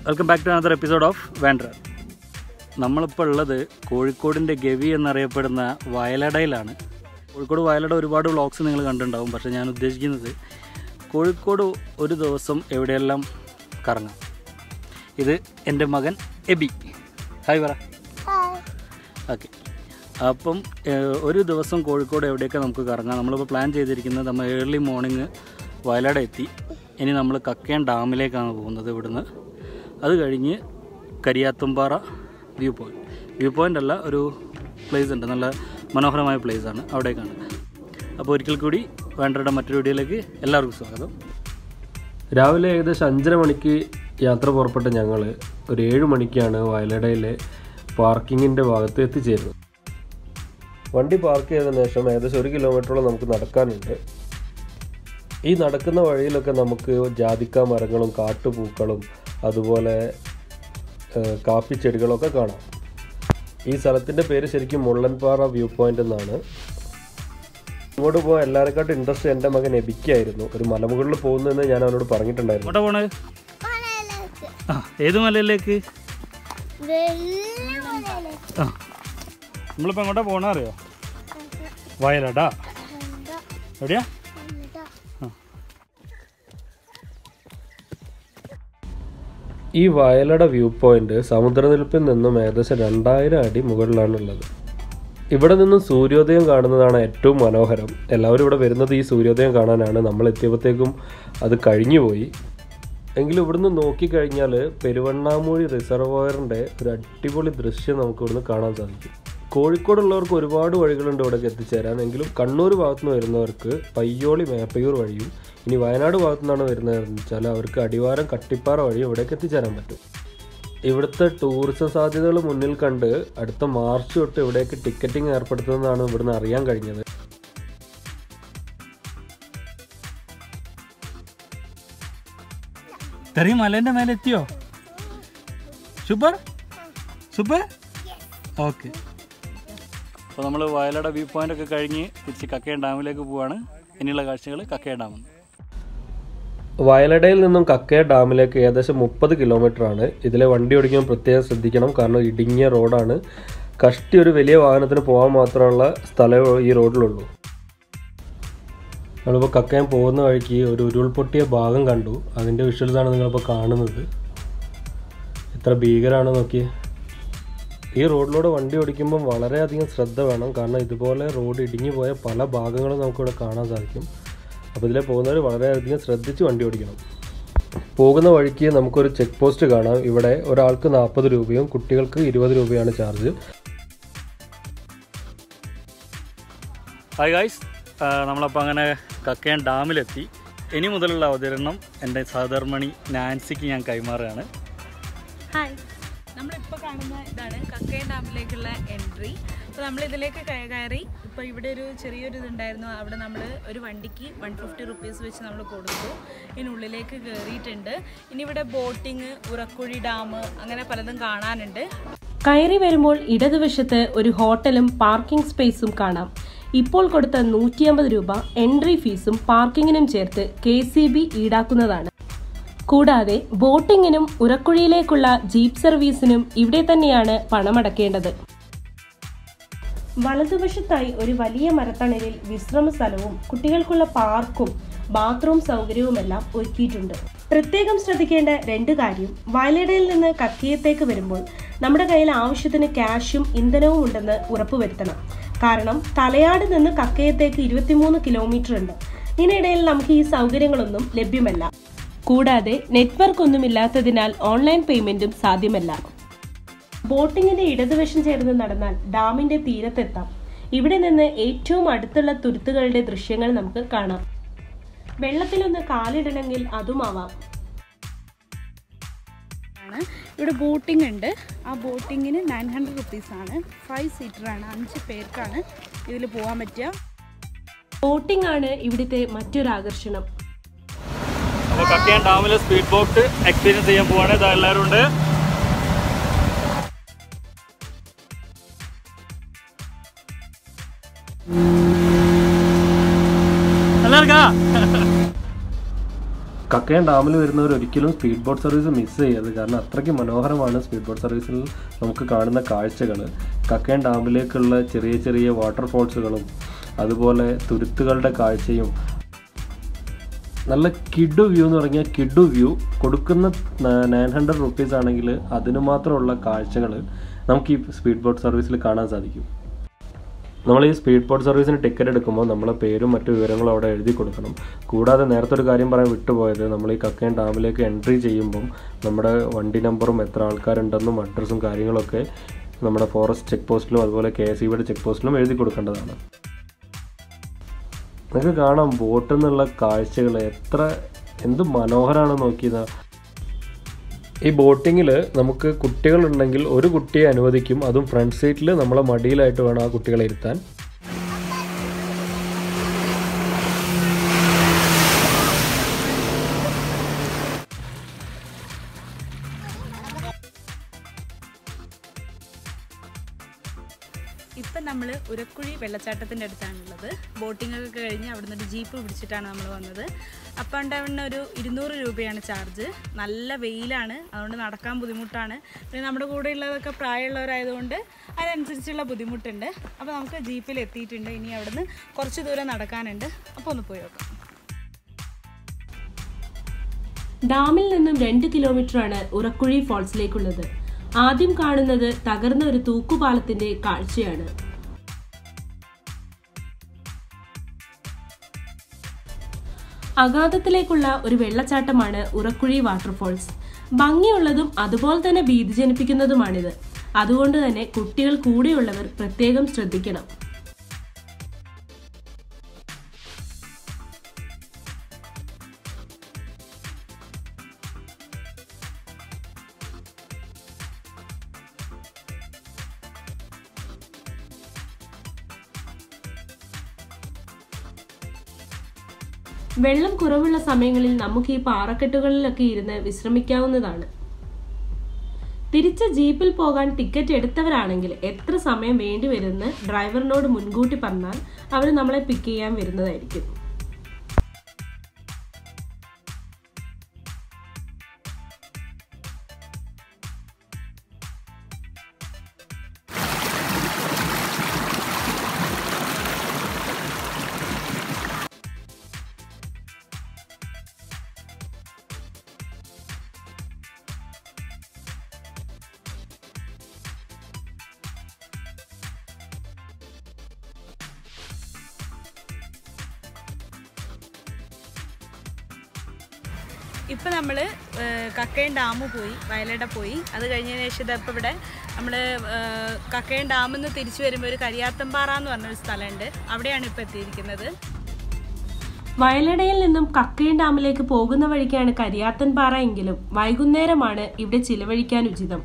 welcome back to another episode of വാൻഡ്ര നമ്മളിപ്പോൾ ഉള്ളത് കോഴിക്കോടിൻ്റെ ഗവി എന്നറിയപ്പെടുന്ന വയലടയിലാണ് കോഴിക്കോട് വയലട ഒരുപാട് വ്ളോഗ്സ് നിങ്ങൾ കണ്ടിട്ടുണ്ടാവും പക്ഷേ ഞാൻ ഉദ്ദേശിക്കുന്നത് കോഴിക്കോട് ഒരു ദിവസം എവിടെയെല്ലാം കറങ്ങാം ഇത് എൻ്റെ മകൻ എബി ഹായ് പറ ഓക്കെ അപ്പം ഏഹ്, ഒരു ദിവസം കോഴിക്കോട് എവിടെയൊക്കെ നമുക്ക് കറങ്ങാം നമ്മളിപ്പോൾ പ്ലാൻ ചെയ്തിരിക്കുന്നത് നമ്മൾ ഏർലി മോർണിംഗ് വയലാട് എത്തി ഇനി നമ്മൾ കക്കയം ഡാമിലേക്കാണ് പോകുന്നത് ഇവിടുന്ന് അത് കഴിഞ്ഞ് Kariyathumpara view point view point അല്ല ഒരു പ്ലേസ് ഉണ്ട് നല്ല മനോഹരമായ place ആണ് അവിടേക്കാണ് അപ്പോൾ ഒരിക്കൽ കൂടി വേണ്ടയുടെ മറ്റൊരു വീഡിയോയിലേക്ക് എല്ലാവർക്കും സ്വാഗതം രാവിലെ ഏകദേശം അഞ്ചര മണിക്ക് യാത്ര പുറപ്പെട്ട ഞങ്ങൾ ഒരു ഏഴ് മണിക്കാണ് വയലടയിലെ പാർക്കിങ്ങിൻ്റെ ഭാഗത്ത് എത്തിച്ചേരുന്നത് വണ്ടി പാർക്ക് ചെയ്തതിനു ശേഷം ഏകദേശം ഒരു കിലോമീറ്ററോളം നമുക്ക് നടക്കാനുണ്ട് ഈ നടക്കുന്ന വഴിയിലൊക്കെ നമുക്ക് ജാതിക്ക മരങ്ങളും കാട്ടുപൂക്കളും അതുപോലെ ഏഹ്, കാപ്പിച്ചെടികളൊക്കെ കാണാം ഈ സ്ഥലത്തിൻ്റെ പേര് ശരിക്കും മുള്ളൻപാറ വ്യൂ പോയിന്റ് എന്നാണ് ഇങ്ങോട്ട് പോകാൻ എല്ലാവരെക്കാട്ടും ഇൻട്രസ്റ്റ് എൻ്റെ മകൻ എബിക്കായിരുന്നു ഒരു മലമുകളിൽ പോകുന്നതെന്ന് ഞാൻ അവനോട് പറഞ്ഞിട്ടുണ്ടായിരുന്നു എങ്ങോട്ടാ പോണേ ആ ഏത് മലയിലേക്ക് ആ നമ്മളിപ്പോൾ എങ്ങോട്ടാ പോകണ അറിയോ വയലടാ എവിടെയാ ആ ഈ വയലട വ്യൂ പോയിന്റ് സമുദ്രനിരപ്പിൽ നിന്നും ഏകദേശം രണ്ടായിരം അടി മുകളിലാണുള്ളത് ഇവിടെ നിന്നും സൂര്യോദയം കാണുന്നതാണ് ഏറ്റവും മനോഹരം എല്ലാവരും ഇവിടെ വരുന്നത് ഈ സൂര്യോദയം കാണാനാണ് നമ്മൾ എത്തിയപ്പോഴത്തേക്കും അത് കഴിഞ്ഞുപോയി എങ്കിലും ഇവിടുന്ന് നോക്കിക്കഴിഞ്ഞാൽ പെരുവണ്ണാമൂഴി റിസർവോയറിൻ്റെ ഒരു അടിപൊളി ദൃശ്യം നമുക്ക് ഇവിടുന്ന് കാണാൻ സാധിക്കും കോഴിക്കോടുള്ളവർക്ക് ഒരുപാട് വഴികളുണ്ട് ഇവിടേക്ക് എത്തിച്ചേരാൻ എങ്കിലും കണ്ണൂർ ഭാഗത്തുനിന്ന് വരുന്നവർക്ക് പയ്യോളി മേപ്പയൂർ വഴിയും ഇനി വയനാട് ഭാഗത്തു നിന്നാണ് വരുന്നതെന്ന് വെച്ചാൽ അവർക്ക് അടിവാരം കട്ടിപ്പാറ വഴി ഇവിടേക്ക് എത്തിച്ചേരാൻ പറ്റും ഇവിടുത്തെ ടൂറിസം സാധ്യതകൾ മുന്നിൽ കണ്ട് അടുത്ത മാർച്ച് തൊട്ട് ഇവിടേക്ക് ടിക്കറ്റിംഗ് ഏർപ്പെടുത്തുന്നതാണ് ഇവിടുന്ന് അറിയാൻ കഴിഞ്ഞത് തെറിയ മലേൻ്റെ മേലെ എത്തിയോ സൂപ്പർ സൂപ്പർ ഓക്കെ അപ്പോൾ നമ്മൾ വയലട വ്യൂ പോയിന്റ് ഒക്കെ കഴിഞ്ഞ് തിരിച്ച് കക്കയം ഡാമിലേക്ക് പോവാണ് ഇനിയുള്ള കാഴ്ചകൾ കക്കയം ഡാമിൽ വയലടയിൽ നിന്നും കക്കയ ഡാമിലേക്ക് ഏകദേശം മുപ്പത് കിലോമീറ്റർ ആണ് ഇതിലെ വണ്ടി ഓടിക്കുമ്പോൾ പ്രത്യേകം ശ്രദ്ധിക്കണം കാരണം ഇടുങ്ങിയ റോഡാണ് കഷ്ടി ഒരു വലിയ വാഹനത്തിന് പോകാൻ മാത്രമുള്ള സ്ഥലമേ ഈ റോഡിലുള്ളൂ നമ്മളിപ്പോൾ കക്കയം പോകുന്ന വഴിക്ക് ഒരു ഉരുൾപൊട്ടിയ ഭാഗം കണ്ടു അതിൻ്റെ വിഷ്വൽസാണ് നിങ്ങളിപ്പോൾ കാണുന്നത് എത്ര ഭീകരമാണ് നോക്കിയേ ഈ റോഡിലൂടെ വണ്ടി ഓടിക്കുമ്പം വളരെയധികം ശ്രദ്ധ വേണം കാരണം ഇതുപോലെ റോഡ് ഇടിഞ്ഞു പോയ പല ഭാഗങ്ങളും നമുക്കിവിടെ കാണാൻ സാധിക്കും അപ്പോൾ ഇതിലെ പോകുന്നവർ വളരെയധികം ശ്രദ്ധിച്ച് വണ്ടി ഓടിക്കണം പോകുന്ന വഴിക്ക് നമുക്കൊരു ചെക്ക് പോസ്റ്റ് കാണാം ഇവിടെ ഒരാൾക്ക് നാൽപ്പത് രൂപയും കുട്ടികൾക്ക് ഇരുപത് രൂപയാണ് ചാർജ് ഹായ് ഗായ്സ് നമ്മളപ്പോൾ അങ്ങനെ കക്കയം ഡാമിലെത്തി ഇനി മുതലുള്ള അവതരണം എൻ്റെ സഹധർമ്മണി നാൻസിക്ക് ഞാൻ കൈമാറുകയാണ് ഹായ് നമ്മളിപ്പോൾ കാണുന്ന ഇതാണ് കക്കയം ഡാമിലേക്കുള്ള എൻട്രി അപ്പോൾ നമ്മൾ ഇതിലേക്ക് കയ- കയറി ഇപ്പോൾ ഇവിടെ ഒരു ചെറിയൊരു ഇതുണ്ടായിരുന്നു അവിടെ നമ്മൾ ഒരു വണ്ടിക്ക് വൺ ഫിഫ്റ്റി റുപ്പീസ് വെച്ച് നമ്മൾ കൊടുത്തു ഇതിനുള്ളിലേക്ക് കയറിയിട്ടുണ്ട് ഇനി ഇവിടെ ബോട്ടിങ് ഉറക്കുഴി ഡാം അങ്ങനെ പലതും കാണാനുണ്ട് കയറി വരുമ്പോൾ ഇടതുവശത്ത് ഒരു ഹോട്ടലും പാർക്കിംഗ് സ്പേസും കാണാം ഇപ്പോൾ കൊടുത്ത നൂറ്റി അമ്പത് രൂപ എൻട്രി ഫീസും പാർക്കിങ്ങിനും ചേർത്ത് കെ സി ബി ഈടാക്കുന്നതാണ് കൂടാതെ ബോട്ടിങ്ങിനും ഉറക്കുഴിയിലേക്കുള്ള ജീപ്പ് സർവീസിനും ഇവിടെ തന്നെയാണ് പണമടക്കേണ്ടത് വലതുവശത്തായി ഒരു വലിയ മരത്തണലിൽ വിശ്രമ സ്ഥലവും കുട്ടികൾക്കുള്ള പാർക്കും ബാത്റൂം സൗകര്യവുമെല്ലാം ഒരുക്കിയിട്ടുണ്ട് പ്രത്യേകം ശ്രദ്ധിക്കേണ്ട രണ്ട് കാര്യം വയലടയിൽ നിന്ന് കക്കിയത്തേക്ക് വരുമ്പോൾ നമ്മുടെ കയ്യിൽ ആവശ്യത്തിന് ക്യാഷും ഇന്ധനവും ഉണ്ടെന്ന് ഉറപ്പുവരുത്തണം കാരണം തലയാട് നിന്ന് കക്കയത്തേക്ക് ഇരുപത്തിമൂന്ന് കിലോമീറ്റർ ഉണ്ട് ഇതിനിടയിൽ നമുക്ക് ഈ സൗകര്യങ്ങളൊന്നും ലഭ്യമല്ല കൂടാതെ നെറ്റ്വർക്ക് ഒന്നുമില്ലാത്തതിനാൽ ഓൺലൈൻ പേയ്മെന്റും സാധ്യമല്ല ബോട്ടിങ്ങിന്റെ ഇടതുവശം ചേർന്ന് നടന്നാൽ ഡാമിന്റെ തീരത്തെത്താം ഇവിടെ നിന്ന് ഏറ്റവും അടുത്തുള്ള തുരുത്തുകളുടെ ദൃശ്യങ്ങൾ നമുക്ക് കാണാം വെള്ളത്തിലൊന്ന് കാലിടണമെങ്കിൽ അതുമാവാം ആണ് ഇവിടെ ബോട്ടിംഗ് ഉണ്ട് ആ ബോട്ടിങ്ങിന് നയൻ ഹൺഡ്രഡ് റുപ്പീസാണ് ഫൈവ് സീറ്ററാണ് അഞ്ച് പേർക്കാണ് ഇതിൽ പോകാൻ പറ്റുക ബോട്ടിംഗ് ആണ് ഇവിടുത്തെ മറ്റൊരു ആകർഷണം അപ്പോൾ കക്കയം ഡാമിൽ സ്പീഡ് ബോട്ട് എക്സ്പീരിയൻസ് ചെയ്യാൻ പോവാണ് ഇതാ എല്ലാവരും ഉണ്ട് நல்லா இருக்கா കക്കയം ഡാമിൽ വരുന്നവർ ഒരിക്കലും സ്പീഡ് ബോട്ട് സർവീസ് മിസ് ചെയ്യരുത് കാരണം അത്രയ്ക്ക് മനോഹരമാണ് സ്പീഡ് ബോട്ട് സർവീസിൽ നമുക്ക് കാണുന്ന കാഴ്ചകൾ കക്കയം ഡാമിലേക്കുള്ള ചെറിയ ചെറിയ വാട്ടർഫോൾസുകളും അതുപോലെ തുരുത്തുകളുടെ കാഴ്ചയും നല്ല കിഡു വ്യൂ എന്ന് പറഞ്ഞാൽ കിഡു വ്യൂ കൊടുക്കുന്ന നയൻ ഹൺഡ്രഡ് റുപ്പീസ് ആണെങ്കിൽ അതിന് മാത്രമുള്ള കാഴ്ചകൾ നമുക്ക് ഈ സ്പീഡ് ബോട്ട് സർവീസിൽ കാണാൻ സാധിക്കും നമ്മൾ ഈ സ്പീഡ് ബോട്ട് സർവീസിന് ടിക്കറ്റ് എടുക്കുമ്പോൾ നമ്മളെ പേരും മറ്റു വിവരങ്ങളും അവിടെ എഴുതി കൊടുക്കണം കൂടാതെ നേരത്തെ ഒരു കാര്യം പറയാൻ വിട്ടുപോയത് നമ്മൾ ഈ കക്കയം ഡാമിലേക്ക് എൻട്രി ചെയ്യുമ്പം നമ്മുടെ വണ്ടി നമ്പറും എത്ര ആൾക്കാരുണ്ടെന്നും അഡ്രസ്സും കാര്യങ്ങളൊക്കെ നമ്മുടെ ഫോറസ്റ്റ് ചെക്ക് പോസ്റ്റിലും അതുപോലെ കെ എസ് ഇയുടെ ചെക്ക് പോസ്റ്റിലും എഴുതി കൊടുക്കേണ്ടതാണ് നിങ്ങൾക്ക് കാണാം ബോട്ടിൽ നിന്നുള്ള കാഴ്ചകൾ എത്ര എന്ത് മനോഹരമാണ് നോക്കിയതാ ഈ ബോട്ടിങ്ങിൽ നമുക്ക് കുട്ടികളുണ്ടെങ്കിൽ ഒരു കുട്ടിയെ അനുവദിക്കും അതും ഫ്രണ്ട് സീറ്റിൽ നമ്മളെ മടിയിലായിട്ട് വേണം ആ കുട്ടികളെ ഇരുത്താൻ ഇപ്പം നമ്മൾ ഉരക്കുഴി വെള്ളച്ചാട്ടത്തിൻ്റെ അടുത്താണുള്ളത് ബോട്ടിംഗ് ഒക്കെ കഴിഞ്ഞ് അവിടുന്ന് ഒരു ജീപ്പ് പിടിച്ചിട്ടാണ് നമ്മൾ വന്നത് അപ്പം ഉണ്ടാവുന്ന ഒരു ഇരുന്നൂറ് രൂപയാണ് ചാർജ് നല്ല വെയിലാണ് അതുകൊണ്ട് നടക്കാൻ ബുദ്ധിമുട്ടാണ് പിന്നെ നമ്മുടെ കൂടെ ഉള്ളതൊക്കെ പ്രായമുള്ളവരായതുകൊണ്ട് അതിനനുസരിച്ചുള്ള ബുദ്ധിമുട്ടുണ്ട് അപ്പോൾ നമുക്ക് ജീപ്പിൽ എത്തിയിട്ടുണ്ട് ഇനി അവിടുന്ന് കുറച്ച് ദൂരം നടക്കാനുണ്ട് അപ്പോൾ ഒന്ന് പോയി നോക്കാം ഡാമിൽ നിന്നും രണ്ട് കിലോമീറ്ററാണ് ഉറക്കുഴി ഫോൾസിലേക്കുള്ളത് ആദ്യം കാണുന്നത് തകർന്ന ഒരു തൂക്കുപാലത്തിന്റെ കാഴ്ചയാണ് അഗാധത്തിലേക്കുള്ള ഒരു വെള്ളച്ചാട്ടമാണ് ഉറക്കുഴി വാട്ടർഫോൾസ് ഭംഗിയുള്ളതും അതുപോലെ തന്നെ ഭീതി ജനിപ്പിക്കുന്നതുമാണിത് അതുകൊണ്ട് തന്നെ കുട്ടികൾ കൂടെയുള്ളവർ പ്രത്യേകം ശ്രദ്ധിക്കണം വെള്ളം കുറവുള്ള സമയങ്ങളിൽ നമുക്ക് ഈ പാറക്കെട്ടുകളിലൊക്കെ ഇരുന്ന് വിശ്രമിക്കാവുന്നതാണ് തിരിച്ച് ജീപ്പിൽ പോകാൻ ടിക്കറ്റ് എടുത്തവരാണെങ്കിൽ എത്ര സമയം വേണ്ടി വരുമെന്ന് ഡ്രൈവറിനോട് മുൻകൂട്ടി പറഞ്ഞാൽ അവർ നമ്മളെ പിക്ക് ചെയ്യാൻ വരുന്നതായിരിക്കും ഇപ്പം നമ്മൾ കക്കയം ഡാം പോയി വയലട പോയി അത് കഴിഞ്ഞതിന് ശേഷം ഇതപ്പോൾ ഇവിടെ നമ്മൾ കക്കയം ഡാമിൽ നിന്ന് തിരിച്ചു വരുമ്പോൾ ഒരു കരിയാത്തമ്പാറ എന്ന് പറഞ്ഞൊരു സ്ഥലമുണ്ട് അവിടെയാണ് ഇപ്പോൾ എത്തിയിരിക്കുന്നത് വയലടയിൽ നിന്നും കക്കയം ഡാമിലേക്ക് പോകുന്ന വഴിക്കാണ് കരിയാത്തൻ പാറ എങ്കിലും വൈകുന്നേരമാണ് ഇവിടെ ചിലവഴിക്കാൻ ഉചിതം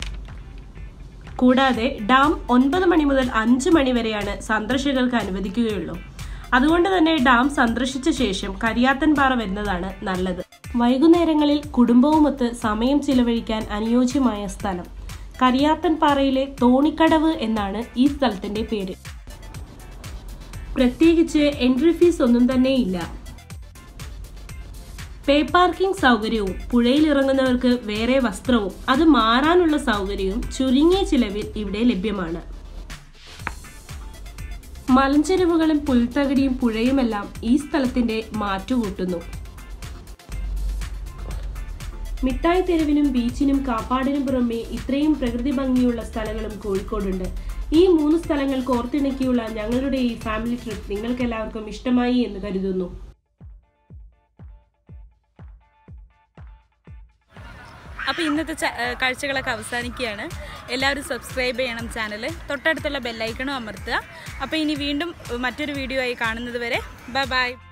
കൂടാതെ ഡാം ഒൻപത് മണി മുതൽ അഞ്ച് മണി വരെയാണ് സന്ദർശകർക്ക് അനുവദിക്കുകയുള്ളൂ അതുകൊണ്ട് തന്നെ ഡാം സന്ദർശിച്ച ശേഷം കരിയാത്തൻ പാറ വരുന്നതാണ് നല്ലത് വൈകുന്നേരങ്ങളിൽ കുടുംബവുമൊത്ത് സമയം ചിലവഴിക്കാൻ അനുയോജ്യമായ സ്ഥലം കരിയാത്തൻ പാറയിലെ തോണിക്കടവ് എന്നാണ് ഈ സ്ഥലത്തിന്റെ പേര് പ്രത്യേകിച്ച് എൻട്രി ഫീസ് ഒന്നും തന്നെ ഇല്ല പേ പാർക്കിംഗ് സൗകര്യവും പുഴയിൽ ഇറങ്ങുന്നവർക്ക് വേറെ വസ്ത്രവും അത് മാറാനുള്ള സൗകര്യവും ചുരുങ്ങിയ ചിലവിൽ ഇവിടെ ലഭ്യമാണ് മലഞ്ചെരുവുകളും പുൽത്തകടിയും പുഴയുമെല്ലാം ഈ സ്ഥലത്തിന്റെ മാറ്റുകൂട്ടുന്നു മിഠായി തെരുവിനും ബീച്ചിനും കാപ്പാടിനും പുറമെ ഇത്രയും പ്രകൃതി ഭംഗിയുള്ള സ്ഥലങ്ങളും കോഴിക്കോടുണ്ട് ഈ മൂന്ന് സ്ഥലങ്ങൾ കോർത്തിണക്കിയുള്ള ഞങ്ങളുടെ ഈ ഫാമിലി ട്രിപ്പ് നിങ്ങൾക്ക് എല്ലാവർക്കും ഇഷ്ടമായി എന്ന് കരുതുന്നു അപ്പോൾ ഇന്നത്തെ ച- ഏഹ് കാഴ്ചകളൊക്കെ അവസാനിക്കുകയാണ് എല്ലാവരും സബ്സ്ക്രൈബ് ചെയ്യണം ചാനൽ തൊട്ടടുത്തുള്ള ബെല്ലൈക്കണും അമർത്തുക അപ്പോൾ ഇനി വീണ്ടും മറ്റൊരു വീഡിയോ ആയി കാണുന്നത് വരെ ബൈ ബൈ